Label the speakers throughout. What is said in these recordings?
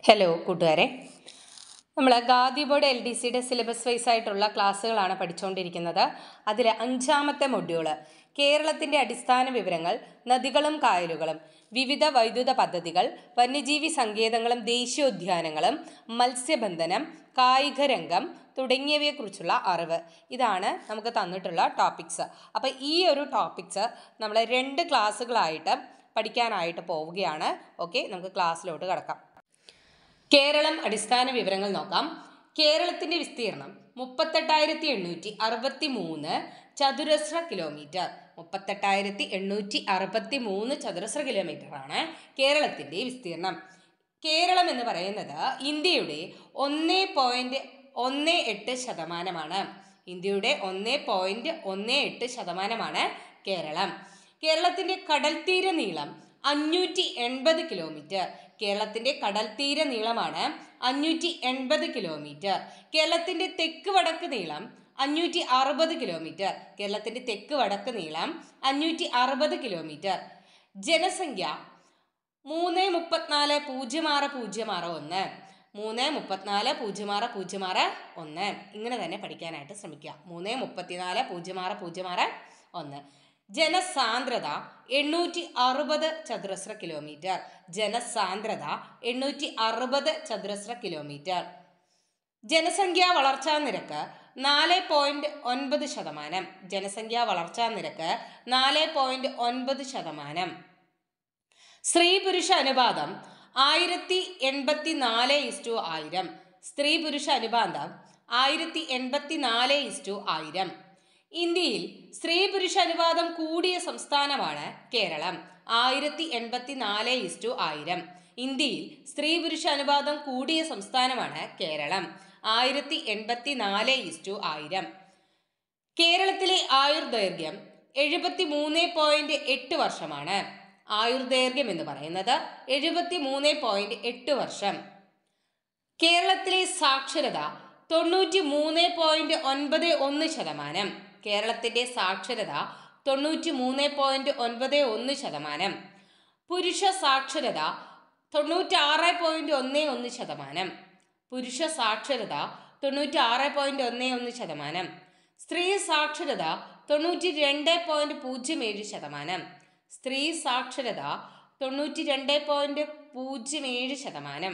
Speaker 1: hello കൂട്ടുകാരെ നമ്മൾ ഗാദി ബോർഡ് എൽ ഡി സിയുടെ സിലബസ് വൈസ് ആയിട്ടുള്ള ക്ലാസ്സുകളാണ് പഠിച്ചുകൊണ്ടിരിക്കുന്നത് അതിൽ അഞ്ചാമത്തെ മൊഡ്യൂള് കേരളത്തിൻ്റെ അടിസ്ഥാന വിവരങ്ങൾ നദികളും കായലുകളും വിവിധ വൈദ്യുത പദ്ധതികൾ വന്യജീവി സങ്കേതങ്ങളും ദേശീയോദ്യാനങ്ങളും മത്സ്യബന്ധനം കായിക രംഗം തുടങ്ങിയവയെക്കുറിച്ചുള്ള അറിവ് ഇതാണ് നമുക്ക് തന്നിട്ടുള്ള ടോപ്പിക്സ് അപ്പോൾ ഈ ഒരു ടോപ്പിക്സ് നമ്മൾ രണ്ട് ക്ലാസ്സുകളായിട്ട് പഠിക്കാനായിട്ട് പോവുകയാണ് ഓക്കെ നമുക്ക് ക്ലാസ്സിലോട്ട് കിടക്കാം കേരളം അടിസ്ഥാന വിവരങ്ങൾ നോക്കാം കേരളത്തിന്റെ വിസ്തീർണം മുപ്പത്തെട്ടായിരത്തി എണ്ണൂറ്റി അറുപത്തി മൂന്ന് ചതുരശ്ര കിലോമീറ്റർ മുപ്പത്തെട്ടായിരത്തി എണ്ണൂറ്റി അറുപത്തി മൂന്ന് ചതുരശ്ര കിലോമീറ്റർ ആണ് കേരളത്തിന്റെ വിസ്തീർണം കേരളം എന്ന് പറയുന്നത് ഇന്ത്യയുടെ ഒന്ന് പോയിന്റ് ഒന്ന് എട്ട് ശതമാനമാണ് ഇന്ത്യയുടെ ഒന്ന് പോയിന്റ് ഒന്ന് എട്ട് ശതമാനമാണ് കേരളം കേരളത്തിന്റെ കടൽ തീര നീളം അഞ്ഞൂറ്റി എൺപത് കിലോമീറ്റർ കേരളത്തിന്റെ കടൽ തീര നീളമാണ് അഞ്ഞൂറ്റി എൺപത് കിലോമീറ്റർ കേരളത്തിന്റെ തെക്ക് വടക്ക് നീളം അഞ്ഞൂറ്റി അറുപത് കിലോമീറ്റർ കേരളത്തിന്റെ തെക്ക് വടക്ക് നീളം അഞ്ഞൂറ്റി അറുപത് കിലോമീറ്റർ ജനസംഖ്യ മൂന്ന് മുപ്പത്തിനാല് പൂജ്യം ആറ് പൂജ്യം ആറ് ഒന്ന് മൂന്ന് മുപ്പത്തിനാല് പൂജ്യം ആറ് പൂജ്യം ആറ് ഒന്ന് ഇങ്ങനെ തന്നെ പഠിക്കാനായിട്ട് ശ്രമിക്കുക മൂന്ന് മുപ്പത്തിനാല് പൂജ്യം ആറ് പൂജ്യം ആറ് ഒന്ന് ജനസാന്ദ്രത എണ്ണൂറ്റി അറുപത് ചതുരശ്ര കിലോമീറ്റർ ജനസാന്ദ്രത എണ്ണൂറ്റി അറുപത് ചതുരശ്ര കിലോമീറ്റർ ജനസംഖ്യാ വളർച്ചാ നിരക്ക് നാല് പോയിന്റ് ഒൻപത് ശതമാനം ജനസംഖ്യാ വളർച്ചാ നിരക്ക് നാല് പോയിന്റ് ഒൻപത് ശതമാനം സ്ത്രീ പുരുഷ അനുപാതം ആയിരത്തി എൺപത്തി നാല് ഇസ്റ്റു ആയിരം സ്ത്രീ പുരുഷ അനുപാതം ആയിരത്തി എൺപത്തി നാല് ഇസ്റ്റു ആയിരം ഇന്ത്യയിൽ സ്ത്രീ പുരുഷ അനുപാതം കൂടിയ സംസ്ഥാനമാണ് കേരളം ആയിരത്തി എൺപത്തി നാല് ഇസ്റ്റു ആയിരം ഇന്ത്യയിൽ സ്ത്രീ പുരുഷ അനുപാതം കൂടിയ സംസ്ഥാനമാണ് കേരളം ആയിരത്തി എൺപത്തി നാല് ഇസ്റ്റു ആയിരം കേരളത്തിലെ ആയുർദൈർഘ്യം എഴുപത്തി മൂന്ന് പോയിന്റ് എട്ട് വർഷമാണ് ആയുർദൈർഘ്യം എന്ന് പറയുന്നത് എഴുപത്തി മൂന്ന് പോയിന്റ് എട്ട് വർഷം കേരളത്തിലെ സാക്ഷരത തൊണ്ണൂറ്റി മൂന്ന് പോയിന്റ് ഒൻപത് ഒന്ന് ശതമാനം കേരളത്തിന്റെ സാക്ഷരത തൊണ്ണൂറ്റി മൂന്ന് പോയിന്റ് ഒൻപത് ഒന്ന് ശതമാനം പുരുഷ സാക്ഷരത തൊണ്ണൂറ്റാറ് പോയിന്റ് ഒന്ന് ഒന്ന് ശതമാനം പുരുഷ സാക്ഷരത തൊണ്ണൂറ്റി ആറ് പോയിന്റ് ഒന്ന് ഒന്ന് ശതമാനം സ്ത്രീ സാക്ഷരത തൊണ്ണൂറ്റി രണ്ട് പോയിന്റ് പൂജ്യം ഏഴ് ശതമാനം സ്ത്രീ സാക്ഷരത തൊണ്ണൂറ്റി രണ്ട് പോയിന്റ് പൂജ്യം ഏഴ് ശതമാനം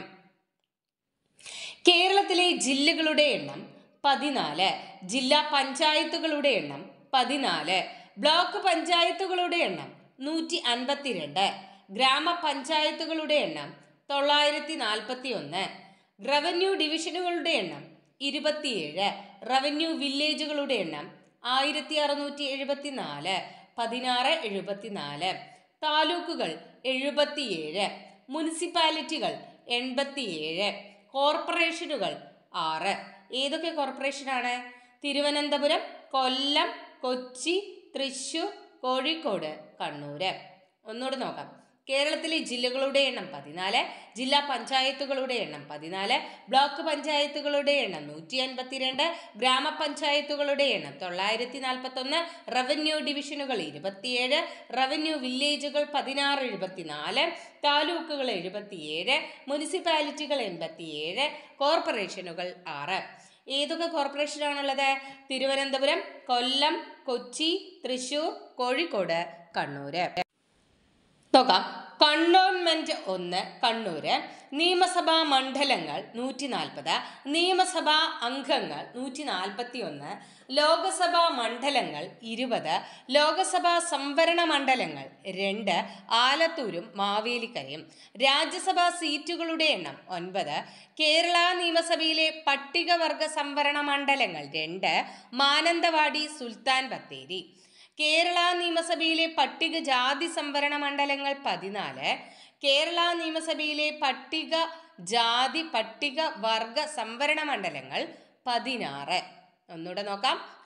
Speaker 1: കേരളത്തിലെ ജില്ലകളുടെ എണ്ണം പതിനാല് ജില്ലാ പഞ്ചായത്തുകളുടെ എണ്ണം പതിനാല് ബ്ലോക്ക് പഞ്ചായത്തുകളുടെ എണ്ണം നൂറ്റി അൻപത്തിരണ്ട് ഗ്രാമപഞ്ചായത്തുകളുടെ എണ്ണം തൊള്ളായിരത്തി നാൽപ്പത്തി ഒന്ന് റവന്യൂ ഡിവിഷനുകളുടെ എണ്ണം ഇരുപത്തിയേഴ് റവന്യൂ വില്ലേജുകളുടെ എണ്ണം ആയിരത്തി അറുന്നൂറ്റി എഴുപത്തി നാല് പതിനാറ് എഴുപത്തിനാല് താലൂക്കുകൾ എഴുപത്തിയേഴ് മുനിസിപ്പാലിറ്റികൾ എൺപത്തിയേഴ് കോർപ്പറേഷനുകൾ ആറ് ഏതൊക്കെ കോർപ്പറേഷനാണ് തിരുവനന്തപുരം കൊല്ലം കൊച്ചി തൃശൂർ കോഴിക്കോട് കണ്ണൂര് ഒന്നുകൂടെ നോക്കാം കേരളത്തിലെ ജില്ലകളുടെ എണ്ണം പതിനാല് ജില്ലാ പഞ്ചായത്തുകളുടെ എണ്ണം പതിനാല് ബ്ലോക്ക് പഞ്ചായത്തുകളുടെ എണ്ണം നൂറ്റി അൻപത്തിരണ്ട് ഗ്രാമപഞ്ചായത്തുകളുടെ എണ്ണം തൊള്ളായിരത്തി നാൽപ്പത്തൊന്ന് റവന്യൂ ഡിവിഷനുകൾ ഇരുപത്തിയേഴ് റവന്യൂ വില്ലേജുകൾ പതിനാറ് എഴുപത്തിനാല് താലൂക്കുകൾ എഴുപത്തിയേഴ് മുനിസിപ്പാലിറ്റികൾ എൺപത്തിയേഴ് കോർപ്പറേഷനുകൾ ആറ് ഏതൊക്കെ കോർപ്പറേഷനാണുള്ളത് തിരുവനന്തപുരം കൊല്ലം കൊച്ചി തൃശൂർ കോഴിക്കോട് കണ്ണൂര് നോക്കാം കണ്ടോൺമെന്റ് ഒന്ന് കണ്ണൂര് നിയമസഭാ മണ്ഡലങ്ങൾ നൂറ്റി നാൽപ്പത് നിയമസഭാ അംഗങ്ങൾ നൂറ്റി നാൽപ്പത്തി ഒന്ന് ലോകസഭാ മണ്ഡലങ്ങൾ ഇരുപത് ലോകസഭാ സംവരണ മണ്ഡലങ്ങൾ രണ്ട് ആലത്തൂരും മാവേലിക്കരയും രാജ്യസഭാ സീറ്റുകളുടെ എണ്ണം ഒൻപത് കേരള നിയമസഭയിലെ പട്ടികവർഗ സംവരണ മണ്ഡലങ്ങൾ രണ്ട് മാനന്തവാടി സുൽത്താൻ ബത്തേരി കേരള നിയമസഭയിലെ പട്ടിക ജാതി സംവരണ മണ്ഡലങ്ങൾ പതിനാല് കേരള നിയമസഭയിലെ പട്ടിക ജാതി പട്ടിക വർഗ സംവരണ മണ്ഡലങ്ങൾ പതിനാറ് ഒന്നുകൂടെ നോക്കാം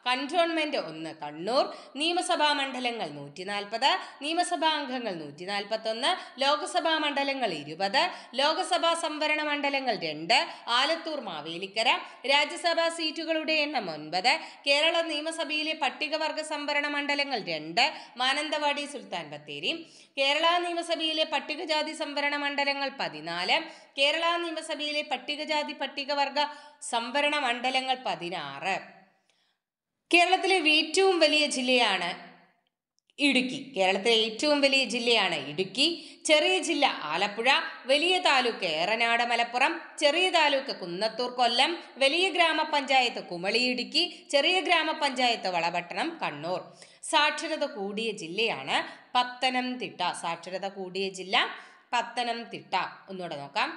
Speaker 1: കൺട്രോൺമെന്റ് ഒന്ന് കണ്ണൂർ നിയമസഭാ മണ്ഡലങ്ങൾ നൂറ്റി നാൽപ്പത് നിയമസഭാ അംഗങ്ങൾ നൂറ്റി നാൽപ്പത്തൊന്ന് ലോക്സഭാ മണ്ഡലങ്ങൾ ഇരുപത് ലോക്സഭാ സംവരണ മണ്ഡലങ്ങൾ രണ്ട് ആലത്തൂർ മാവേലിക്കര രാജ്യസഭാ സീറ്റുകളുടെ എണ്ണം ഒൻപത് കേരള നിയമസഭയിലെ പട്ടികവർഗ സംവരണ മണ്ഡലങ്ങൾ രണ്ട് മാനന്തവാടി സുൽത്താൻ ബത്തേരി കേരള നിയമസഭയിലെ പട്ടികജാതി സംവരണ മണ്ഡലങ്ങൾ പതിനാല് കേരള നിയമസഭയിലെ പട്ടികജാതി പട്ടികവർഗ സംവരണ മണ്ഡലങ്ങൾ പതിനാറ് കേരളത്തിലെ ഏറ്റവും വലിയ ജില്ലയാണ് ഇടുക്കി കേരളത്തിലെ ഏറ്റവും വലിയ ജില്ലയാണ് ഇടുക്കി ചെറിയ ജില്ല ആലപ്പുഴ വലിയ താലൂക്ക് ഏറനാട് മലപ്പുറം ചെറിയ താലൂക്ക് കുന്നത്തൂർ കൊല്ലം വലിയ ഗ്രാമപഞ്ചായത്ത് കുമളി ഇടുക്കി ചെറിയ ഗ്രാമപഞ്ചായത്ത് വളപട്ടണം കണ്ണൂർ സാക്ഷരത കൂടിയ ജില്ലയാണ് പത്തനംതിട്ട സാക്ഷരത കൂടിയ ജില്ല പത്തനംതിട്ട ഒന്നുകൂടെ നോക്കാം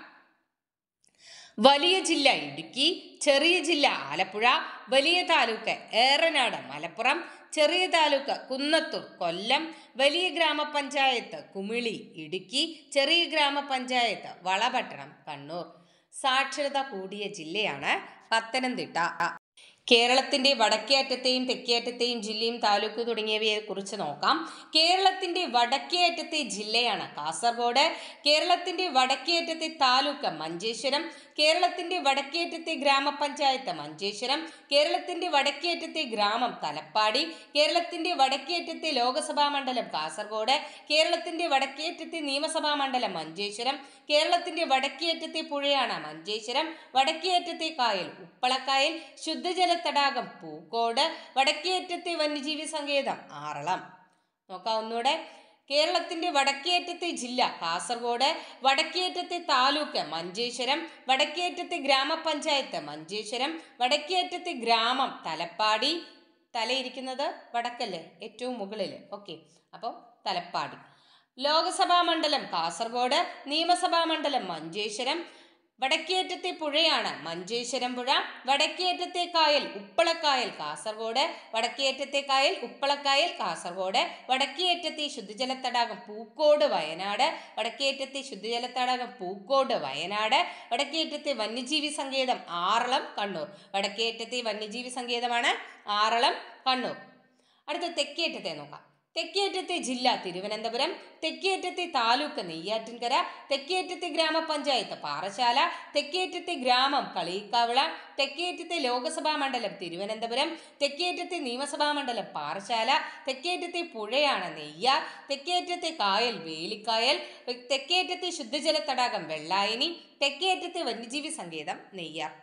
Speaker 1: വലിയ ജില്ല ഇടുക്കി ചെറിയ ജില്ല ആലപ്പുഴ വലിയ താലൂക്ക് ഏറനാട് മലപ്പുറം ചെറിയ താലൂക്ക് കുന്നത്തൂർ കൊല്ലം വലിയ ഗ്രാമപഞ്ചായത്ത് കുമിളി ഇടുക്കി ചെറിയ ഗ്രാമപഞ്ചായത്ത് വളപട്ടണം കണ്ണൂർ സാക്ഷരത കൂടിയ ജില്ലയാണ് പത്തനംതിട്ട കേരളത്തിന്റെ വടക്കേ അറ്റത്തെയും തെക്കേ അറ്റത്തെയും ജില്ലയും താലൂക്ക് തുടങ്ങിയവയെ കുറിച്ച് നോക്കാം കേരളത്തിന്റെ വടക്കേ അറ്റത്തെ ജില്ലയാണ് കാസർഗോഡ് കേരളത്തിന്റെ വടക്കേ അറ്റത്തെ താലൂക്ക് മഞ്ചേശ്വരം കേരളത്തിന്റെ വടക്കേ അറ്റത്തെ ഗ്രാമപഞ്ചായത്ത് മഞ്ചേശ്വരം കേരളത്തിന്റെ വടക്കേ അറ്റത്തെ ഗ്രാമം തലപ്പാടി കേരളത്തിന്റെ വടക്കേ അറ്റത്തെ ലോകസഭാ മണ്ഡലം കാസർഗോഡ് കേരളത്തിന്റെ വടക്കേ അറ്റത്തെ നിയമസഭാ മണ്ഡലം മഞ്ചേശ്വരം കേരളത്തിന്റെ വടക്കേ അറ്റത്തെ പുഴയാണ് മഞ്ചേശ്വരം വടക്കേ അറ്റത്തെ കായൽ ഉപ്പളക്കായൽ ശുദ്ധജല തടാകം പൂക്കോട് വടക്കേ അറ്റത്തെ വന്യജീവി സങ്കേതം ആറളം നോക്കാം ഒന്നുകൂടെ കേരളത്തിന്റെ വടക്കേയറ്റത്തെ ജില്ല കാസർഗോഡ് വടക്കേയറ്റത്തെ താലൂക്ക് മഞ്ചേശ്വരം വടക്കേയറ്റത്തെ ഗ്രാമപഞ്ചായത്ത് മഞ്ചേശ്വരം വടക്കേയറ്റത്തെ ഗ്രാമം തലപ്പാടി തലയിരിക്കുന്നത് വടക്കല്ലേ ഏറ്റവും മുകളിൽ ഓക്കെ അപ്പോൾ തലപ്പാടി ലോകസഭാ മണ്ഡലം കാസർഗോഡ് നിയമസഭാ മണ്ഡലം മഞ്ചേശ്വരം വടക്കേയറ്റത്തെ പുഴയാണ് മഞ്ചേശ്വരം പുഴ വടക്കേയറ്റത്തെ കായൽ ഉപ്പളക്കായൽ കാസർഗോഡ് വടക്കേയറ്റത്തെ കായൽ ഉപ്പളക്കായൽ കാസർഗോഡ് വടക്കേയറ്റത്തെ ശുദ്ധജല തടാകം പൂക്കോട് വയനാട് വടക്കേയറ്റത്തെ ശുദ്ധജല തടാകം പൂക്കോട് വയനാട് വടക്കേയറ്റത്തെ വന്യജീവി സങ്കേതം ആറളം കണ്ണൂർ വടക്കേയറ്റത്തെ വന്യജീവി സങ്കേതമാണ് ആറളം കണ്ണൂർ അടുത്ത തെക്കേയറ്റത്തെ നോക്കാം തെക്കേയറ്റത്തെ ജില്ല തിരുവനന്തപുരം തെക്കേയറ്റത്തെ താലൂക്ക് നെയ്യാറ്റിൻകര തെക്കേയറ്റത്തെ ഗ്രാമപഞ്ചായത്ത് പാറശാല തെക്കേയറ്റത്തെ ഗ്രാമം കളിയിക്കാവിള തെക്കേയറ്റത്തെ ലോകസഭാ മണ്ഡലം തിരുവനന്തപുരം തെക്കേയറ്റത്തെ നിയമസഭാ മണ്ഡലം പാറശാല തെക്കേയറ്റത്തെ പുഴയാണ് നെയ്യാർ തെക്കേയറ്റത്തെ കായൽ വേലിക്കായൽ തെക്കേയറ്റത്തെ ശുദ്ധജല തടാകം വെള്ളായനി തെക്കേയറ്റത്തെ വന്യജീവി സങ്കേതം നെയ്യാർ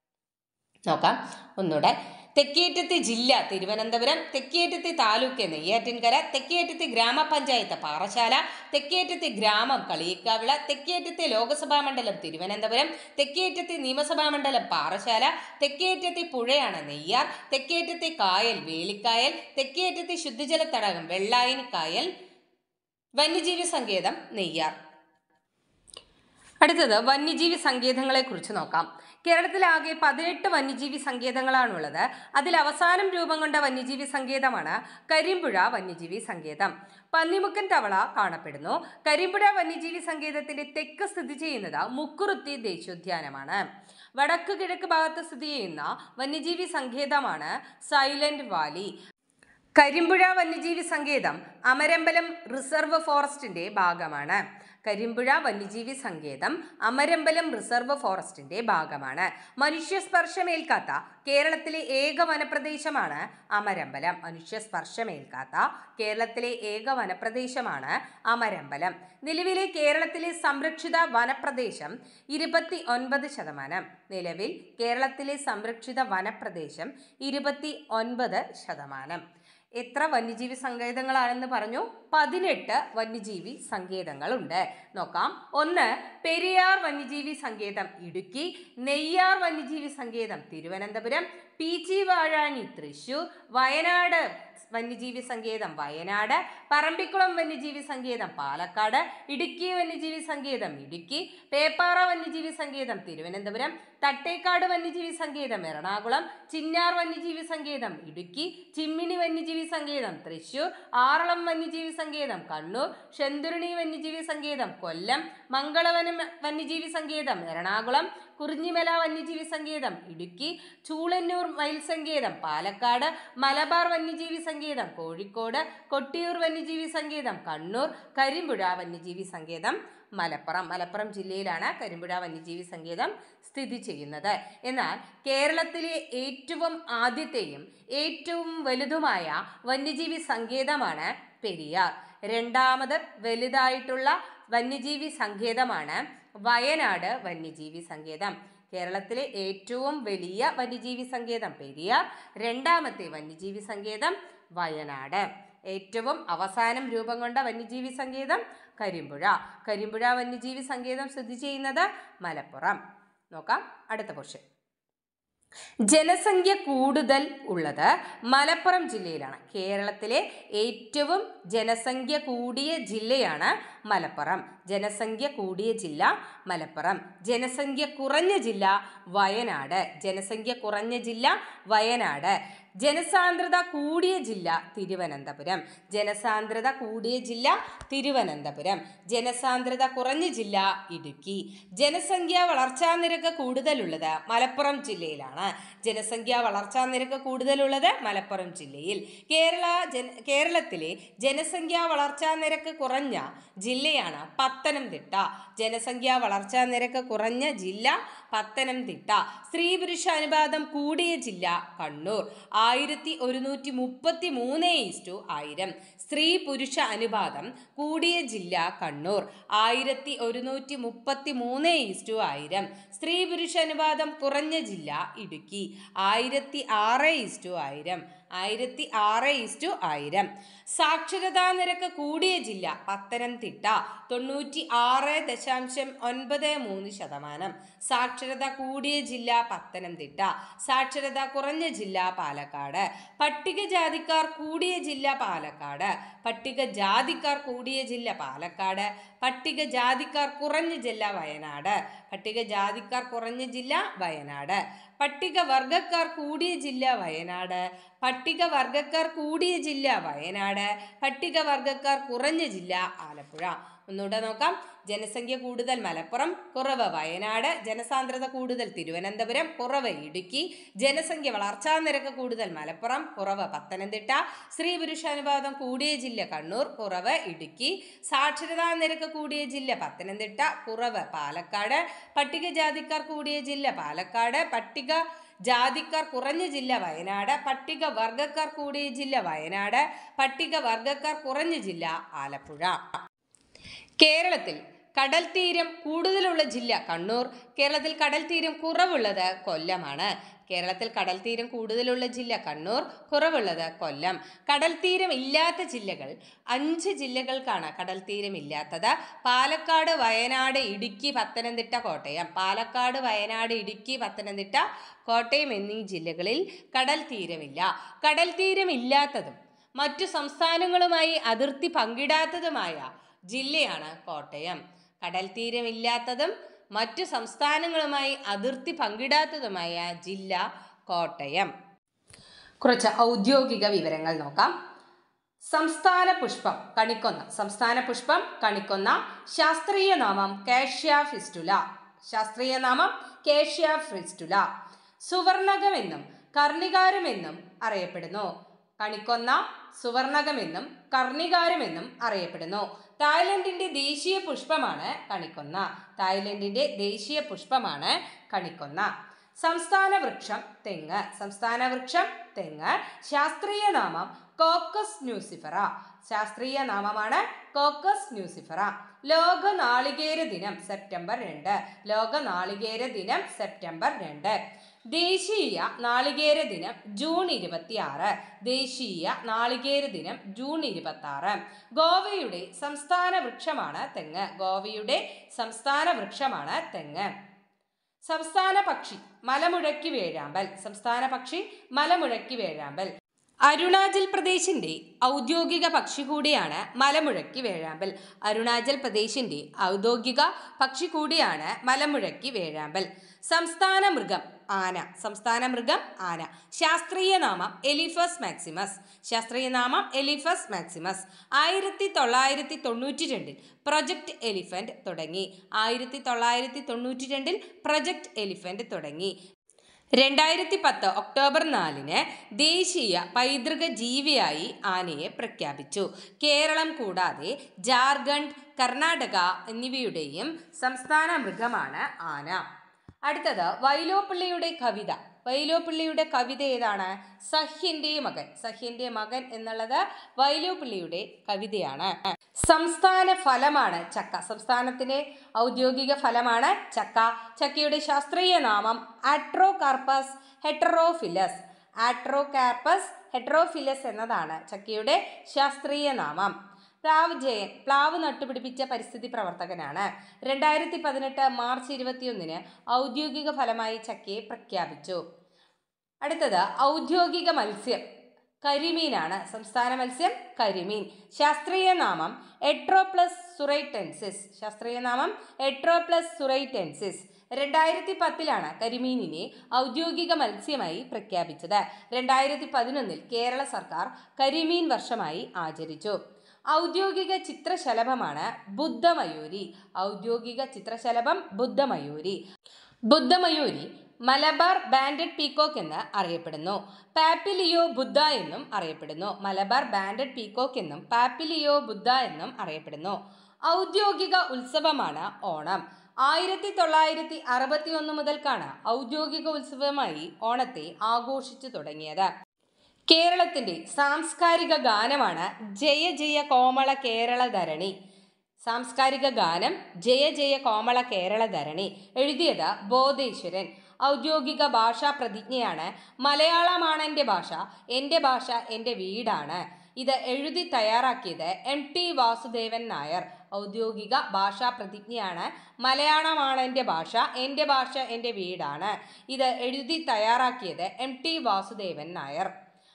Speaker 1: നോക്കാം ഒന്നുകൂടെ തെക്കേയറ്റത്തെ ജില്ല തിരുവനന്തപുരം തെക്കേയറ്റത്തെ താലൂക്ക് നെയ്യാറ്റിൻകര തെക്കേയറ്റത്തെ ഗ്രാമപഞ്ചായത്ത് പാറശാല തെക്കേയറ്റത്തെ ഗ്രാമം കളിയിക്കാവിള തെക്കേയറ്റത്തെ ലോകസഭാ മണ്ഡലം തിരുവനന്തപുരം തെക്കേയറ്റത്തെ നിയമസഭാ മണ്ഡലം പാറശാല തെക്കേയറ്റത്തെ പുഴയാണ് നെയ്യാർ തെക്കേയറ്റത്തെ കായൽ വേലിക്കായൽ തെക്കേയറ്റത്തെ ശുദ്ധജല തടാകം വെള്ളായനി കായൽ വന്യജീവി സങ്കേതം നെയ്യാർ അടുത്തത് വന്യജീവി സങ്കേതങ്ങളെ കുറിച്ച് നോക്കാം കേരളത്തിലാകെ പതിനെട്ട് വന്യജീവി സങ്കേതങ്ങളാണുള്ളത് അതിൽ അവസാനം രൂപം കൊണ്ട വന്യജീവി സങ്കേതമാണ് കരിമ്പുഴ വന്യജീവി സങ്കേതം പന്നിമുക്കൻ തവള കാണപ്പെടുന്നു കരിമ്പുഴ വന്യജീവി സങ്കേതത്തിന്റെ തെക്ക് സ്ഥിതി ചെയ്യുന്നത് മുക്കുറുത്തി ദേശീയോദ്യാനമാണ് വടക്ക് കിഴക്ക് ഭാഗത്ത് സ്ഥിതി ചെയ്യുന്ന വന്യജീവി സങ്കേതമാണ് സൈലന്റ് വാലി കരിമ്പുഴ വന്യജീവി സങ്കേതം അമരമ്പലം റിസർവ് ഫോറസ്റ്റിന്റെ ഭാഗമാണ് കരിമ്പുഴ വന്യജീവി സങ്കേതം അമരമ്പലം റിസർവ് ഫോറസ്റ്റിന്റെ ഭാഗമാണ് മനുഷ്യ സ്പർശമേൽക്കാത്ത കേരളത്തിലെ ഏക വനപ്രദേശമാണ് അമരമ്പലം മനുഷ്യ സ്പർശമേൽക്കാത്ത കേരളത്തിലെ ഏക വനപ്രദേശമാണ് അമരമ്പലം നിലവിലെ കേരളത്തിലെ സംരക്ഷിത വനപ്രദേശം ഇരുപത്തി ഒൻപത് ശതമാനം നിലവിൽ കേരളത്തിലെ സംരക്ഷിത വനപ്രദേശം ഇരുപത്തി ഒൻപത് ശതമാനം എത്ര വന്യജീവി സങ്കേതങ്ങളാണെന്ന് പറഞ്ഞു പതിനെട്ട് വന്യജീവി സങ്കേതങ്ങളുണ്ട് നോക്കാം ഒന്ന് പെരിയാർ വന്യജീവി സങ്കേതം ഇടുക്കി നെയ്യാർ വന്യജീവി സങ്കേതം തിരുവനന്തപുരം പീച്ചി വാഴാനി തൃശൂർ വയനാട് വന്യജീവി സങ്കേതം വയനാട് പറമ്പിക്കുളം വന്യജീവി സങ്കേതം പാലക്കാട് ഇടുക്കി വന്യജീവി സങ്കേതം ഇടുക്കി പേപ്പാറ വന്യജീവി സങ്കേതം തിരുവനന്തപുരം തട്ടേക്കാട് വന്യജീവി സങ്കേതം എറണാകുളം ചിന്നാർ വന്യജീവി സങ്കേതം ഇടുക്കി ചിമ്മിനി വന്യജീവി സങ്കേതം തൃശൂർ ആറളം വന്യജീവി സങ്കേതം കണ്ണൂർ ശെന്തുരുണി വന്യജീവി സങ്കേതം കൊല്ലം മംഗളവനം വന്യജീവി സങ്കേതം എറണാകുളം കുറിഞ്ഞിമല വന്യജീവി സങ്കേതം ഇടുക്കി ചൂളന്നൂർ മയിൽ സങ്കേതം പാലക്കാട് മലബാർ വന്യജീവി സങ്കേതം കോഴിക്കോട് കൊട്ടിയൂർ വന്യജീവി സങ്കേതം കണ്ണൂർ കരിമ്പുഴ വന്യജീവി സങ്കേതം മലപ്പുറം മലപ്പുറം ജില്ലയിലാണ് കരിമ്പുഴ വന്യജീവി സങ്കേതം സ്ഥിതി ചെയ്യുന്നത് എന്നാൽ കേരളത്തിലെ ഏറ്റവും ആദ്യത്തെയും ഏറ്റവും വലുതുമായ വന്യജീവി സങ്കേതമാണ് പെരിയാർ രണ്ടാമത് വലുതായിട്ടുള്ള വന്യജീവി സങ്കേതമാണ് വയനാട് വന്യജീവി സങ്കേതം കേരളത്തിലെ ഏറ്റവും വലിയ വന്യജീവി സങ്കേതം പെരിയാർ രണ്ടാമത്തെ വന്യജീവി സങ്കേതം വയനാട് ഏറ്റവും അവസാനം രൂപം കൊണ്ട വന്യജീവി സങ്കേതം കരിമ്പുഴ കരിമ്പുഴ വന്യജീവി സങ്കേതം സ്ഥിതി ചെയ്യുന്നത് മലപ്പുറം നോക്കാം അടുത്ത പോർഷൻ ജനസംഖ്യ കൂടുതൽ ഉള്ളത് മലപ്പുറം ജില്ലയിലാണ് കേരളത്തിലെ ഏറ്റവും ജനസംഖ്യ കൂടിയ ജില്ലയാണ് മലപ്പുറം ജനസംഖ്യ കൂടിയ ജില്ല മലപ്പുറം ജനസംഖ്യ കുറഞ്ഞ ജില്ല വയനാട് ജനസംഖ്യ കുറഞ്ഞ ജില്ല വയനാട് ജനസാന്ദ്രത കൂടിയ ജില്ല തിരുവനന്തപുരം ജനസാന്ദ്രത കൂടിയ ജില്ല തിരുവനന്തപുരം ജനസാന്ദ്രത കുറഞ്ഞ ജില്ല ഇടുക്കി ജനസംഖ്യ വളർച്ചാ നിരക്ക് കൂടുതലുള്ളത് മലപ്പുറം ജില്ലയിലാണ് ജനസംഖ്യ വളർച്ചാ നിരക്ക് കൂടുതലുള്ളത് മലപ്പുറം ജില്ലയിൽ കേരള ജന കേരളത്തിലെ ജനസംഖ്യ വളർച്ചാ നിരക്ക് കുറഞ്ഞ ജില്ലയാണ് പത്തനംതിട്ട ജനസംഖ്യ വളർച്ചാ നിരക്ക് കുറഞ്ഞ ജില്ല പത്തനംതിട്ട സ്ത്രീ പുരുഷ അനുപാതം കൂടിയ ജില്ല കണ്ണൂർ ആയിരത്തി ഒരുന്നൂറ്റി മുപ്പത്തി മൂന്ന് ഈസ്റ്റു ആയിരം സ്ത്രീ പുരുഷ അനുപാതം കൂടിയ ജില്ല കണ്ണൂർ ആയിരത്തി ഒരുന്നൂറ്റി മുപ്പത്തി മൂന്ന് ഈസ്റ്റു ആയിരം സ്ത്രീ പുരുഷ അനുപാതം കുറഞ്ഞ ജില്ല ഇടുക്കി ആയിരത്തി ആറ് ഈസ്റ്റു ആയിരം ആയിരത്തി ആറ് ഈസ്റ്റു ആയിരം സാക്ഷരതാ നിരക്ക് കൂടിയ ജില്ല പത്തനംതിട്ട തൊണ്ണൂറ്റി ആറ് ദശാംശം ഒൻപത് മൂന്ന് ശതമാനം സാക്ഷരത കൂടിയ ജില്ല പത്തനംതിട്ട സാക്ഷരത കുറഞ്ഞ ജില്ല പാലക്കാട് പട്ടികജാതിക്കാർ കൂടിയ ജില്ല പാലക്കാട് പട്ടികജാതിക്കാർ കൂടിയ ജില്ല പാലക്കാട് പട്ടികജാതിക്കാർ കുറഞ്ഞ ജില്ല വയനാട് പട്ടികജാതിക്കാർ കുറഞ്ഞ ജില്ല വയനാട് പട്ടികവർഗക്കാർ കൂടിയ ജില്ല വയനാട് പട്ടികവർഗക്കാർ കൂടിയ ജില്ല വയനാട് പട്ടികവർഗക്കാർ കുറഞ്ഞ ജില്ല ആലപ്പുഴ ഒന്നുകൂടെ നോക്കാം ജനസംഖ്യ കൂടുതൽ മലപ്പുറം കുറവ് വയനാട് ജനസാന്ദ്രത കൂടുതൽ തിരുവനന്തപുരം കുറവ് ഇടുക്കി ജനസംഖ്യ വളർച്ചാ നിരക്ക് കൂടുതൽ മലപ്പുറം കുറവ് പത്തനംതിട്ട സ്ത്രീ പുരുഷാനുപാതം കൂടിയ ജില്ല കണ്ണൂർ കുറവ് ഇടുക്കി സാക്ഷരതാ നിരക്ക് കൂടിയ ജില്ല പത്തനംതിട്ട കുറവ് പാലക്കാട് പട്ടികജാതിക്കാർ കൂടിയ ജില്ല പാലക്കാട് പട്ടിക ജാതിക്കാർ കുറഞ്ഞ ജില്ല വയനാട് പട്ടിക വർഗക്കാർ കൂടിയ ജില്ല വയനാട് പട്ടിക വർഗക്കാർ കുറഞ്ഞ ജില്ല ആലപ്പുഴ കേരളത്തിൽ കടൽ തീരം കൂടുതലുള്ള ജില്ല കണ്ണൂർ കേരളത്തിൽ കടൽ തീരം കുറവുള്ളത് കൊല്ലമാണ് കേരളത്തിൽ കടൽ തീരം കൂടുതലുള്ള ജില്ല കണ്ണൂർ കുറവുള്ളത് കൊല്ലം കടൽ തീരം ഇല്ലാത്ത ജില്ലകൾ അഞ്ച് ജില്ലകൾക്കാണ് കടൽ തീരം ഇല്ലാത്തത് പാലക്കാട് വയനാട് ഇടുക്കി പത്തനംതിട്ട കോട്ടയം പാലക്കാട് വയനാട് ഇടുക്കി പത്തനംതിട്ട കോട്ടയം എന്നീ ജില്ലകളിൽ കടൽ തീരമില്ല കടൽ തീരമില്ലാത്തതും മറ്റു സംസ്ഥാനങ്ങളുമായി അതിർത്തി പങ്കിടാത്തതുമായ ജില്ലയാണ് കോട്ടയം കടൽ തീരമില്ലാത്തതും മറ്റു സംസ്ഥാനങ്ങളുമായി അതിർത്തി പങ്കിടാത്തതുമായ ജില്ല കോട്ടയം കുറച്ച് ഔദ്യോഗിക വിവരങ്ങൾ നോക്കാം സംസ്ഥാന പുഷ്പം കണിക്കൊന്ന സംസ്ഥാന പുഷ്പം കണിക്കൊന്ന ശാസ്ത്രീയ നാമം കാഷ്യ ഫിസ്റ്റുല ശാസ്ത്രീയ നാമം കേഷ്യ ഫിസ്റ്റുല സുവർണകമെന്നും കർണികാരമെന്നും അറിയപ്പെടുന്നു കണിക്കൊന്ന സുവർണകമെന്നും കർണികാരമെന്നും അറിയപ്പെടുന്നു തായ്ലൻഡിന്റെ ദേശീയ പുഷ്പമാണ് കണിക്കൊന്ന തായ്ലൻഡിന്റെ ദേശീയ പുഷ്പമാണ് കണിക്കൊന്ന സംസ്ഥാന വൃക്ഷം തെങ്ങ് സംസ്ഥാന വൃക്ഷം തെങ്ങ് ശാസ്ത്രീയ നാമം കോക്കസ് ന്യൂസിഫറ ശാസ്ത്രീയ നാമമാണ് കോക്കസ് ന്യൂസിഫറ ലോക നാളികേര ദിനം സെപ്റ്റംബർ രണ്ട് ലോക നാളികേര ദിനം സെപ്റ്റംബർ രണ്ട് ദേശീയ നാളികേര ദിനം ജൂൺ ഇരുപത്തി ആറ് ദേശീയ നാളികേര ദിനം ജൂൺ ഇരുപത്തി ആറ് ഗോവയുടെ സംസ്ഥാന വൃക്ഷമാണ് തെങ്ങ് ഗോവയുടെ സംസ്ഥാന വൃക്ഷമാണ് തെങ്ങ് സംസ്ഥാന പക്ഷി മലമുഴക്കി വേഴാമ്പൽ സംസ്ഥാന പക്ഷി മലമുഴക്കി വേഴാമ്പൽ അരുണാചൽ പ്രദേശിന്റെ ഔദ്യോഗിക പക്ഷി കൂടിയാണ് മലമുഴക്കി വേഴാമ്പൽ അരുണാചൽ പ്രദേശിന്റെ ഔദ്യോഗിക പക്ഷി കൂടിയാണ് മലമുഴക്കി വേഴാമ്പൽ സംസ്ഥാന മൃഗം ആന സംസ്ഥാന മൃഗം ആന ശാസ്ത്രീയ നാമം എലിഫസ് മാക്സിമസ് ശാസ്ത്രീയ നാമം എലിഫസ് മാക്സിമസ് ആയിരത്തി തൊള്ളായിരത്തി തൊണ്ണൂറ്റി രണ്ടിൽ പ്രൊജക്ട് എലിഫന്റ് തുടങ്ങി ആയിരത്തി തൊള്ളായിരത്തി തൊണ്ണൂറ്റി രണ്ടിൽ പ്രൊജക്ട് എലിഫന്റ് തുടങ്ങി രണ്ടായിരത്തി പത്ത് ഒക്ടോബർ നാലിന് ദേശീയ പൈതൃക ജീവിയായി ആനയെ പ്രഖ്യാപിച്ചു കേരളം കൂടാതെ ജാർഖണ്ഡ് കർണാടക എന്നിവയുടെയും സംസ്ഥാന മൃഗമാണ് ആന അടുത്തത് വൈലോപ്പിള്ളിയുടെ കവിത വൈലോപ്പിള്ളിയുടെ കവിത ഏതാണ് സഹ്യന്റെ മകൻ സഹ്യന്റെ മകൻ എന്നുള്ളത് വൈലോപ്പിള്ളിയുടെ കവിതയാണ് സംസ്ഥാന ഫലമാണ് ചക്ക സംസ്ഥാനത്തിന്റെ ഔദ്യോഗിക ഫലമാണ് ചക്ക ചക്കയുടെ ശാസ്ത്രീയ നാമം ആട്രോകാർപ്പസ് ഹെറ്ററോഫിലസ് ആട്രോകാർപ്പസ് ഹെറ്ററോഫിലസ് എന്നതാണ് ചക്കയുടെ ശാസ്ത്രീയ നാമം പ്ലാവ് ജയൻ പ്ലാവ് നട്ടുപിടിപ്പിച്ച പരിസ്ഥിതി പ്രവർത്തകനാണ് രണ്ടായിരത്തി പതിനെട്ട് മാർച്ച് ഇരുപത്തിയൊന്നിന് ഔദ്യോഗിക ഫലമായി ചക്കയെ പ്രഖ്യാപിച്ചു അടുത്തത് ഔദ്യോഗിക മത്സ്യം കരിമീനാണ് സംസ്ഥാന മത്സ്യം കരിമീൻ ശാസ്ത്രീയ നാമം എട്രോപ്ലസ് സുറൈറ്റൻസിസ് ശാസ്ത്രീയ നാമം എട്രോപ്ലസ് സുറൈറ്റൻസിസ് രണ്ടായിരത്തി പത്തിലാണ് കരിമീനിനെ ഔദ്യോഗിക മത്സ്യമായി പ്രഖ്യാപിച്ചത് രണ്ടായിരത്തി പതിനൊന്നിൽ കേരള സർക്കാർ കരിമീൻ വർഷമായി ആചരിച്ചു ഔദ്യോഗിക ചിത്രശലഭമാണ് ബുദ്ധമയൂരി ഔദ്യോഗിക ചിത്രശലഭം ബുദ്ധമയൂരി ബുദ്ധമയൂരി മലബാർ ബാൻഡഡ് പീക്കോക്ക് എന്ന് അറിയപ്പെടുന്നു പാപ്പിലിയോ ബുദ്ധ എന്നും അറിയപ്പെടുന്നു മലബാർ ബാൻഡഡ് പീക്കോക്ക് എന്നും പാപ്പിലിയോ ബുദ്ധ എന്നും അറിയപ്പെടുന്നു ഔദ്യോഗിക ഉത്സവമാണ് ഓണം ആയിരത്തി തൊള്ളായിരത്തി അറുപത്തി ഒന്ന് മുതൽക്കാണ് ഔദ്യോഗിക ഉത്സവമായി ഓണത്തെ ആഘോഷിച്ചു തുടങ്ങിയത് കേരളത്തിന്റെ സാംസ്കാരിക ഗാനമാണ് ജയ ജയ കോമള കേരള ധരണി സാംസ്കാരിക ഗാനം ജയ ജയ കോമള കേരള ധരണി എഴുതിയത് ബോധേശ്വരൻ ഔദ്യോഗിക ഭാഷാ പ്രതിജ്ഞയാണ് മലയാളമാണ് എൻ്റെ ഭാഷ എൻ്റെ ഭാഷ എൻ്റെ വീടാണ് ഇത് എഴുതി തയ്യാറാക്കിയത് എം ടി വാസുദേവൻ നായർ ഔദ്യോഗിക ഭാഷാ പ്രതിജ്ഞയാണ് മലയാളമാണ് എൻ്റെ ഭാഷ എൻ്റെ ഭാഷ എൻ്റെ വീടാണ് ഇത് എഴുതി തയ്യാറാക്കിയത് എം ടി വാസുദേവൻ നായർ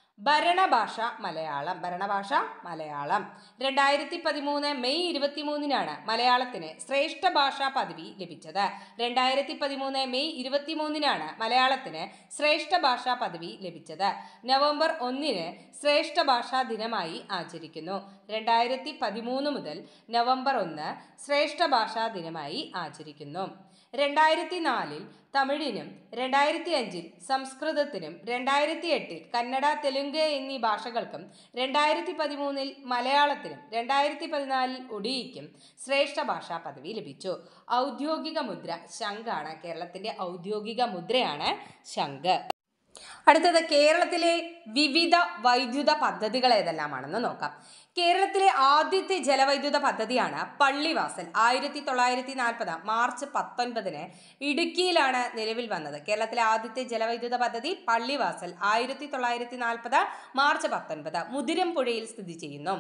Speaker 1: ഭരണഭാഷ മലയാളം ഭരണഭാഷ മലയാളം രണ്ടായിരത്തി പതിമൂന്ന് മെയ് ഇരുപത്തിമൂന്നിനാണ് മലയാളത്തിന് ശ്രേഷ്ഠ ഭാഷാ പദവി ലഭിച്ചത് രണ്ടായിരത്തി പതിമൂന്ന് മെയ് ഇരുപത്തിമൂന്നിനാണ് മലയാളത്തിന് ശ്രേഷ്ഠ ഭാഷാ പദവി ലഭിച്ചത് നവംബർ ഒന്നിന് ശ്രേഷ്ഠ ഭാഷാ ദിനമായി ആചരിക്കുന്നു രണ്ടായിരത്തി പതിമൂന്ന് മുതൽ നവംബർ ഒന്ന് ശ്രേഷ്ഠ ഭാഷാ ദിനമായി ആചരിക്കുന്നു രണ്ടായിരത്തി നാലിൽ തമിഴിനും രണ്ടായിരത്തി അഞ്ചിൽ സംസ്കൃതത്തിനും രണ്ടായിരത്തി എട്ടിൽ കന്നഡ തെലുങ്ക് എന്നീ ഭാഷകൾക്കും രണ്ടായിരത്തി പതിമൂന്നിൽ മലയാളത്തിനും രണ്ടായിരത്തി പതിനാലിൽ ഒഡിയയ്ക്കും ശ്രേഷ്ഠ ഭാഷാ പദവി ലഭിച്ചു ഔദ്യോഗിക മുദ്ര ശംഖാണ് കേരളത്തിന്റെ ഔദ്യോഗിക മുദ്രയാണ് ശംഖ് അടുത്തത് കേരളത്തിലെ വിവിധ വൈദ്യുത പദ്ധതികൾ ഏതെല്ലാമാണെന്ന് നോക്കാം കേരളത്തിലെ ആദ്യത്തെ ജലവൈദ്യുത പദ്ധതിയാണ് പള്ളിവാസൽ ആയിരത്തി തൊള്ളായിരത്തി നാൽപ്പത് മാർച്ച് പത്തൊൻപതിന് ഇടുക്കിയിലാണ് നിലവിൽ വന്നത് കേരളത്തിലെ ആദ്യത്തെ ജലവൈദ്യുത പദ്ധതി പള്ളിവാസൽ ആയിരത്തി തൊള്ളായിരത്തി നാൽപ്പത് മാർച്ച് പത്തൊൻപത് മുതിരമ്പുഴയിൽ സ്ഥിതി ചെയ്യുന്നു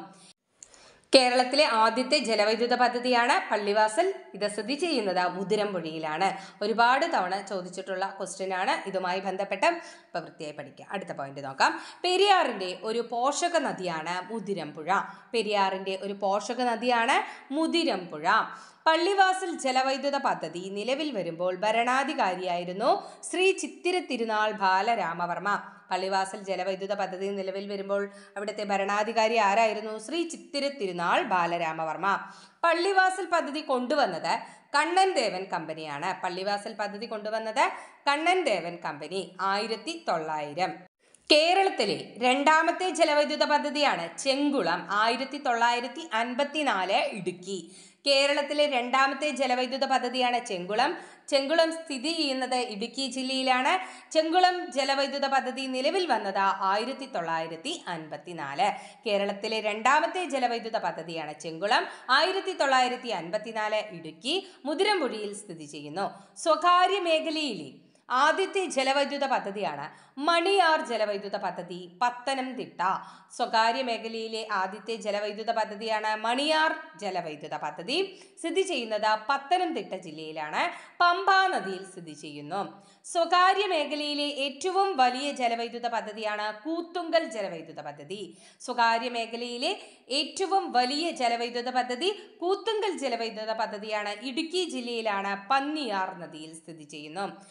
Speaker 1: കേരളത്തിലെ ആദ്യത്തെ ജലവൈദ്യുത പദ്ധതിയാണ് പള്ളിവാസൽ ഇത് സ്ഥിതി ചെയ്യുന്നത് മുതിരമ്പുഴയിലാണ് ഒരുപാട് തവണ ചോദിച്ചിട്ടുള്ള ക്വസ്റ്റ്യൻ ആണ് ഇതുമായി ബന്ധപ്പെട്ട് ഇപ്പം വൃത്തിയായി പഠിക്കുക അടുത്ത പോയിന്റ് നോക്കാം പെരിയാറിൻ്റെ ഒരു പോഷക നദിയാണ് മുതിരമ്പുഴ പെരിയാറിൻ്റെ ഒരു പോഷക നദിയാണ് മുതിരമ്പുഴ പള്ളിവാസൽ ജലവൈദ്യുത പദ്ധതി നിലവിൽ വരുമ്പോൾ ഭരണാധികാരിയായിരുന്നു ശ്രീ ചിത്തിര തിരുനാൾ ബാലരാമവർമ്മ പള്ളിവാസൽ ജലവൈദ്യുത പദ്ധതി നിലവിൽ വരുമ്പോൾ അവിടുത്തെ ഭരണാധികാരി ആരായിരുന്നു ശ്രീ ചിത്തിര തിരുനാൾ ബാലരാമവർമ്മ പള്ളിവാസൽ പദ്ധതി കൊണ്ടുവന്നത് കണ്ണൻ ദേവൻ കമ്പനിയാണ് പള്ളിവാസൽ പദ്ധതി കൊണ്ടുവന്നത് കണ്ണൻ ദേവൻ കമ്പനി ആയിരത്തി തൊള്ളായിരം കേരളത്തിലെ രണ്ടാമത്തെ ജലവൈദ്യുത പദ്ധതിയാണ് ചെങ്കുളം ആയിരത്തി തൊള്ളായിരത്തി അൻപത്തിനാല് ഇടുക്കി കേരളത്തിലെ രണ്ടാമത്തെ ജലവൈദ്യുത പദ്ധതിയാണ് ചെങ്കുളം ചെങ്കുളം സ്ഥിതി ചെയ്യുന്നത് ഇടുക്കി ജില്ലയിലാണ് ചെങ്കുളം ജലവൈദ്യുത പദ്ധതി നിലവിൽ വന്നത് ആയിരത്തി തൊള്ളായിരത്തി അൻപത്തിനാല് കേരളത്തിലെ രണ്ടാമത്തെ ജലവൈദ്യുത പദ്ധതിയാണ് ചെങ്കുളം ആയിരത്തി തൊള്ളായിരത്തി അൻപത്തിനാല് ഇടുക്കി മുതിരമ്പുഴയിൽ സ്ഥിതി ചെയ്യുന്നു സ്വകാര്യ മേഖലയിലെ ആദ്യത്തെ ജലവൈദ്യുത പദ്ധതിയാണ് മണിയാർ ജലവൈദ്യുത പദ്ധതി പത്തനംതിട്ട സ്വകാര്യ മേഖലയിലെ ആദ്യത്തെ ജലവൈദ്യുത പദ്ധതിയാണ് മണിയാർ ജലവൈദ്യുത പദ്ധതി സ്ഥിതി ചെയ്യുന്നത് പത്തനംതിട്ട ജില്ലയിലാണ് പമ്പാ നദിയിൽ സ്ഥിതി ചെയ്യുന്നു സ്വകാര്യ മേഖലയിലെ ഏറ്റവും വലിയ ജലവൈദ്യുത പദ്ധതിയാണ് കൂത്തുങ്കൽ ജലവൈദ്യുത പദ്ധതി സ്വകാര്യ മേഖലയിലെ ഏറ്റവും വലിയ ജലവൈദ്യുത പദ്ധതി കൂത്തുങ്കൽ ജലവൈദ്യുത പദ്ധതിയാണ് ഇടുക്കി ജില്ലയിലാണ് പന്നിയാർ നദിയിൽ സ്ഥിതി ചെയ്യുന്നു സ്വകാര്യ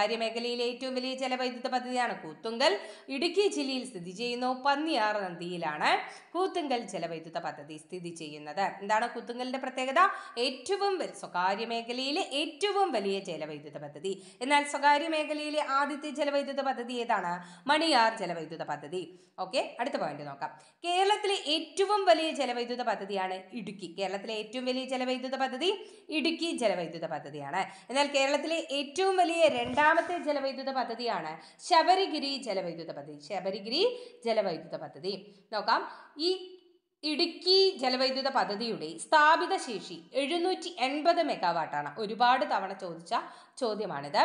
Speaker 1: സ്വകാര്യ മേഖലയിലെ ഏറ്റവും വലിയ ജലവൈദ്യുത പദ്ധതിയാണ് കൂത്തുങ്കൽ ഇടുക്കി ജില്ലയിൽ സ്ഥിതി ചെയ്യുന്നു പന്നിയാർ നദിയിലാണ് കൂത്തുങ്കൽ ജലവൈദ്യുത പദ്ധതി സ്ഥിതി ചെയ്യുന്നത് എന്താണ് കൂത്തുങ്കലിന്റെ പ്രത്യേകത ഏറ്റവും വൽ- സ്വകാര്യ മേഖലയിലെ ഏറ്റവും വലിയ ജലവൈദ്യുത പദ്ധതി എന്നാൽ സ്വകാര്യ മേഖലയിലെ ആദ്യത്തെ ജലവൈദ്യുത പദ്ധതി ഏതാണ് മണിയാർ ജലവൈദ്യുത പദ്ധതി ഓക്കെ അടുത്ത പോയിന്റ് നോക്കാം കേരളത്തിലെ ഏറ്റവും വലിയ ജലവൈദ്യുത പദ്ധതിയാണ് ഇടുക്കി കേരളത്തിലെ ഏറ്റവും വലിയ ജലവൈദ്യുത പദ്ധതി ഇടുക്കി ജലവൈദ്യുത പദ്ധതിയാണ് എന്നാൽ കേരളത്തിലെ ഏറ്റവും വലിയ രണ്ടാമത്തെ ജലവൈദ്യുത പദ്ധതിയാണ് ശബരിഗിരി ജലവൈദ്യുത പദ്ധതി ശബരിഗിരി ജലവൈദ്യുത പദ്ധതി നോക്കാം ഈ ഇടുക്കി ജലവൈദ്യുത പദ്ധതിയുടെ സ്ഥാപിത ശേഷി എഴുന്നൂറ്റി എൺപത് മെഗാവാട്ടാണ് ഒരുപാട് തവണ ചോദിച്ച ചോദ്യമാണിത്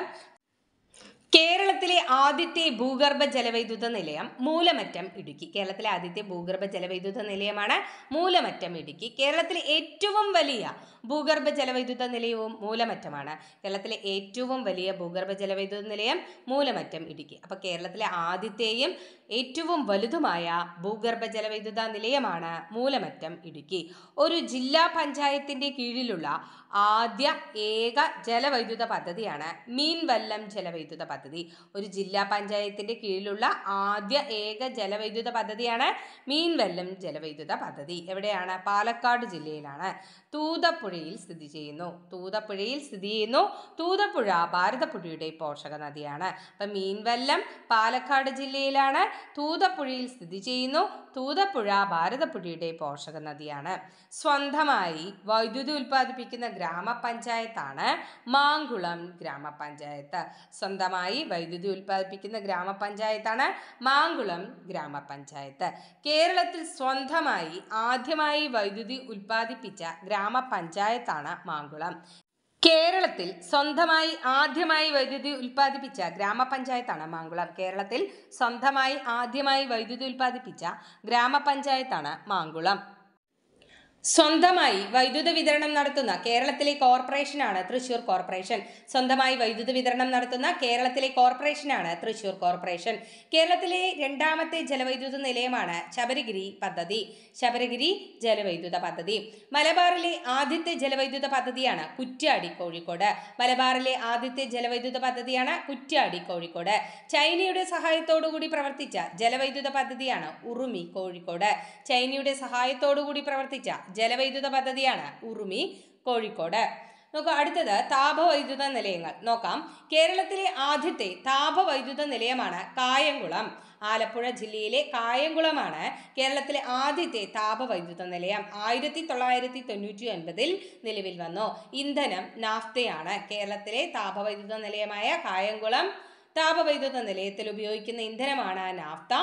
Speaker 1: കേരളത്തിലെ ആദ്യത്തെ ഭൂഗർഭ ജലവൈദ്യുത നിലയം മൂലമറ്റം ഇടുക്കി കേരളത്തിലെ ആദ്യത്തെ ഭൂഗർഭ ജലവൈദ്യുത നിലയമാണ് മൂലമറ്റം ഇടുക്കി കേരളത്തിലെ ഏറ്റവും വലിയ ഭൂഗർഭ ജലവൈദ്യുത നിലയവും മൂലമറ്റമാണ് കേരളത്തിലെ ഏറ്റവും വലിയ ഭൂഗർഭ ജലവൈദ്യുത നിലയം മൂലമറ്റം ഇടുക്കി അപ്പോൾ കേരളത്തിലെ ആദ്യത്തെയും ഏറ്റവും വലുതുമായ ഭൂഗർഭ ജലവൈദ്യുത നിലയമാണ് മൂലമറ്റം ഇടുക്കി ഒരു ജില്ലാ പഞ്ചായത്തിന്റെ കീഴിലുള്ള ആദ്യ ഏക ജലവൈദ്യുത പദ്ധതിയാണ് മീൻവല്ലം ജലവൈദ്യുത പദ്ധതി ഒരു ജില്ലാ പഞ്ചായത്തിന്റെ കീഴിലുള്ള ആദ്യ ഏക ജലവൈദ്യുത പദ്ധതിയാണ് മീൻവല്ലം ജലവൈദ്യുത പദ്ധതി എവിടെയാണ് പാലക്കാട് ജില്ലയിലാണ് തൂതപ്പുഴയിൽ സ്ഥിതി ചെയ്യുന്നു തൂതപ്പുഴയിൽ സ്ഥിതി ചെയ്യുന്നു തൂതപ്പുഴ ഭാരതപ്പുഴയുടെ പോഷക നദിയാണ് അപ്പം മീൻവല്ലം പാലക്കാട് ജില്ലയിലാണ് തൂതപ്പുഴയിൽ സ്ഥിതി ചെയ്യുന്നു തൂതപ്പുഴ ഭാരതപ്പുഴയുടെ പോഷക നദിയാണ് സ്വന്തമായി വൈദ്യുതി ഉൽപ്പാദിപ്പിക്കുന്ന ഗ്രാമപഞ്ചായത്താണ് മാങ്കുളം ഗ്രാമപഞ്ചായത്ത് സ്വന്തമായി വൈദ്യുതി ഉൽപ്പാദിപ്പിക്കുന്ന ഗ്രാമപഞ്ചായത്താണ് മാങ്കുളം ഗ്രാമപഞ്ചായത്ത് കേരളത്തിൽ സ്വന്തമായി ആദ്യമായി വൈദ്യുതി ഉൽപ്പാദിപ്പിച്ച ഗ്രാമപഞ്ചായത്താണ് മാങ്കുളം കേരളത്തിൽ സ്വന്തമായി ആദ്യമായി വൈദ്യുതി ഉൽപ്പാദിപ്പിച്ച ഗ്രാമപഞ്ചായത്താണ് മാങ്കുളം കേരളത്തിൽ സ്വന്തമായി ആദ്യമായി വൈദ്യുതി ഉൽപ്പാദിപ്പിച്ച ഗ്രാമപഞ്ചായത്താണ് മാങ്കുളം സ്വന്തമായി വൈദ്യുത വിതരണം നടത്തുന്ന കേരളത്തിലെ കോർപ്പറേഷനാണ് തൃശൂർ കോർപ്പറേഷൻ സ്വന്തമായി വൈദ്യുത വിതരണം നടത്തുന്ന കേരളത്തിലെ കോർപ്പറേഷനാണ് തൃശൂർ കോർപ്പറേഷൻ കേരളത്തിലെ രണ്ടാമത്തെ ജലവൈദ്യുത നിലയമാണ് ശബരിഗിരി പദ്ധതി ശബരിഗിരി ജലവൈദ്യുത പദ്ധതി മലബാറിലെ ആദ്യത്തെ ജലവൈദ്യുത പദ്ധതിയാണ് കുറ്റ്യാടി കോഴിക്കോട് മലബാറിലെ ആദ്യത്തെ ജലവൈദ്യുത പദ്ധതിയാണ് കുറ്റ്യാടി കോഴിക്കോട് ചൈനയുടെ സഹായത്തോടുകൂടി പ്രവർത്തിച്ച ജലവൈദ്യുത പദ്ധതിയാണ് ഉറുമി കോഴിക്കോട് ചൈനയുടെ സഹായത്തോടുകൂടി പ്രവർത്തിച്ച ജലവൈദ്യുത പദ്ധതിയാണ് ഉറുമി കോഴിക്കോട് നോക്കാം അടുത്തത് താപവൈദ്യുത നിലയങ്ങൾ നോക്കാം കേരളത്തിലെ ആദ്യത്തെ താപവൈദ്യുത നിലയമാണ് കായംകുളം ആലപ്പുഴ ജില്ലയിലെ കായംകുളമാണ് കേരളത്തിലെ ആദ്യത്തെ താപവൈദ്യുത നിലയം ആയിരത്തി തൊള്ളായിരത്തി തൊണ്ണൂറ്റി ഒൻപതിൽ നിലവിൽ വന്നു ഇന്ധനം നാഫ്തയാണ് കേരളത്തിലെ താപവൈദ്യുത നിലയമായ കായംകുളം താപവൈദ്യുത നിലയത്തിൽ ഉപയോഗിക്കുന്ന ഇന്ധനമാണ് നാഫ്ത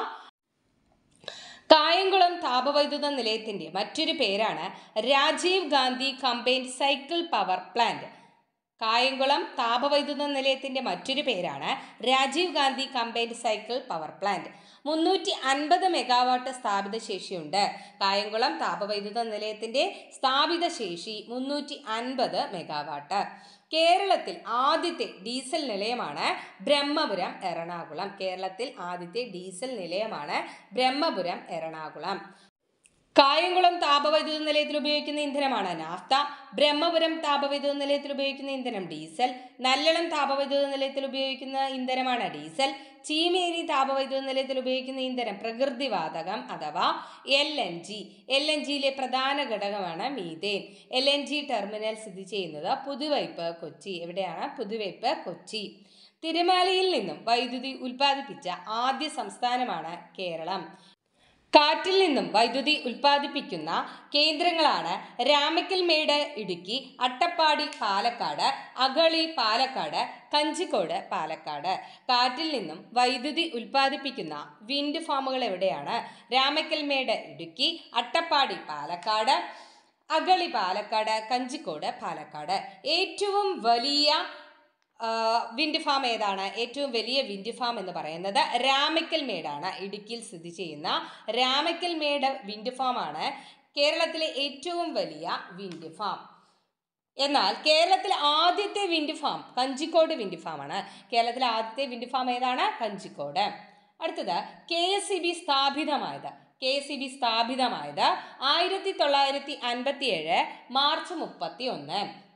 Speaker 1: കായംകുളം താപവൈദ്യുത നിലയത്തിന്റെ മറ്റൊരു പേരാണ് Rajiv Gandhi combined cycle power plant Kayamkulam താപവൈദ്യുത നിലയത്തിന്റെ മറ്റൊരു പേരാണ് Rajiv Gandhi combined cycle power plant മുന്നൂറ്റി അൻപത് മെഗാവാട്ട് സ്ഥാപിത ശേഷിയുണ്ട് കായംകുളം താപവൈദ്യുത നിലയത്തിന്റെ സ്ഥാപിത ശേഷി മുന്നൂറ്റി അൻപത് മെഗാവാട്ട് കേരളത്തിൽ ആദ്യത്തെ ഡീസൽ നിലയമാണ് ബ്രഹ്മപുരം എറണാകുളം കേരളത്തിൽ ആദ്യത്തെ ഡീസൽ നിലയമാണ് ബ്രഹ്മപുരം എറണാകുളം കായംകുളം താപവൈദ്യുത നിലയത്തിൽ ഉപയോഗിക്കുന്ന ഇന്ധനമാണ് നാഫ്ത ബ്രഹ്മപുരം താപവൈദ്യുത നിലയത്തിൽ ഉപയോഗിക്കുന്ന ഇന്ധനം ഡീസൽ നല്ലളം താപവൈദ്യുത നിലയത്തിൽ ഉപയോഗിക്കുന്ന ഇന്ധനമാണ് ഡീസൽ ചീമേരി താപവൈദ്യുത നിലയത്തിൽ ഉപയോഗിക്കുന്ന ഇന്ധനം പ്രകൃതിവാതകം അഥവാ L N G L N ജിയിലെ പ്രധാന ഘടകമാണ് methane L N G terminal സ്ഥിതി ചെയ്യുന്നത് പുതുവൈപ്പ് കൊച്ചി എവിടെയാണ് പുതുവൈപ്പ് കൊച്ചി തിരുമാലയിൽ നിന്നും വൈദ്യുതി ഉൽപ്പാദിപ്പിച്ച ആദ്യ സംസ്ഥാനമാണ് കേരളം കാറ്റിൽ നിന്നും വൈദ്യുതി ഉൽപ്പാദിപ്പിക്കുന്ന കേന്ദ്രങ്ങളാണ് രാമക്കൽമേട് ഇടുക്കി അട്ടപ്പാടി പാലക്കാട് അഗളി പാലക്കാട് കഞ്ചിക്കോട് പാലക്കാട് കാറ്റിൽ നിന്നും വൈദ്യുതി ഉൽപ്പാദിപ്പിക്കുന്ന വിൻഡ് ഫാമുകൾ എവിടെയാണ് രാമക്കൽമേട് ഇടുക്കി അട്ടപ്പാടി പാലക്കാട് അഗളി പാലക്കാട് കഞ്ചിക്കോട് പാലക്കാട് ഏറ്റവും വലിയ ആ, വിൻഡ് ഫാം ഏതാണ് ഏറ്റവും വലിയ വിൻഡ് ഫാം എന്ന് പറയുന്നത് രാമക്കൽ മേടാണ് ഇടുക്കിയിൽ സ്ഥിതി ചെയ്യുന്ന രാമക്കൽ മേട് വിൻഡ് ഫാം ആണ് കേരളത്തിലെ ഏറ്റവും വലിയ വിൻഡ് ഫാം എന്നാൽ കേരളത്തിലെ ആദ്യത്തെ wind farm Kanjikode wind farm ആണ് കേരളത്തിലെ ആദ്യത്തെ വിൻഡ് ഫാം ഏതാണ് കഞ്ചിക്കോട് അടുത്തത് കെ എസ് സി ബി സ്ഥാപിതമായത് കെ എസ് സി ബി സ്ഥാപിതമായത് ആയിരത്തി തൊള്ളായിരത്തി അൻപത്തി ഏഴ് മാർച്ച് മുപ്പത്തി ഒന്ന്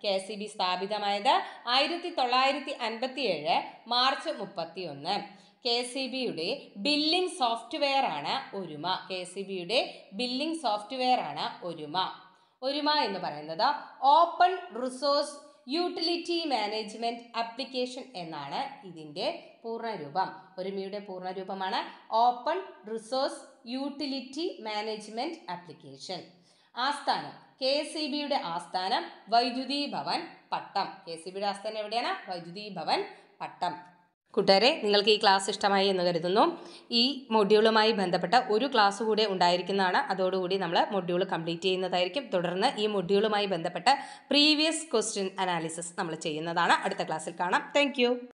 Speaker 1: കെ എസ് സി ബി സ്ഥാപിതമായത് ആയിരത്തി തൊള്ളായിരത്തി അൻപത്തി ഏഴ് മാർച്ച് മുപ്പത്തി ഒന്ന് കെ എസ് സി ബിയുടെ ബില്ലിംഗ് സോഫ്റ്റ്വെയർ ആണ് ഒരുമ കെ എസ് സി ബിയുടെ ബില്ലിംഗ് സോഫ്റ്റ്വെയർ ആണ് ഒരുമ ഒരുമ എന്ന് പറയുന്നത് open resource utility management application എന്നാണ് ഇതിൻ്റെ പൂർണ്ണരൂപം ഒരുമയുടെ പൂർണ്ണരൂപമാണ് open resource utility management application ആസ്ഥാനം കെ എസ് സി ബിയുടെ ആസ്ഥാനം Vaidyuthi Bhavan Pattom K S E ബിയുടെ ആസ്ഥാനം എവിടെയാണ് വൈദ്യുതി ഭവൻ പട്ടം കൂട്ടുകാരെ നിങ്ങൾക്ക് ഈ ക്ലാസ് ഇഷ്ടമായി എന്ന് കരുതുന്നു ഈ മൊഡ്യൂളുമായി ബന്ധപ്പെട്ട ഒരു ക്ലാസ് കൂടെ ഉണ്ടായിരിക്കുന്നതാണ് അതോടുകൂടി നമ്മൾ മൊഡ്യൂൾ കംപ്ലീറ്റ് ചെയ്യുന്നതായിരിക്കും തുടർന്ന് ഈ മൊഡ്യൂളുമായി ബന്ധപ്പെട്ട പ്രീവിയസ് ക്വസ്റ്റ്യൻ അനാലിസിസ് നമ്മൾ ചെയ്യുന്നതാണ് അടുത്ത ക്ലാസ്സിൽ കാണാം താങ്ക്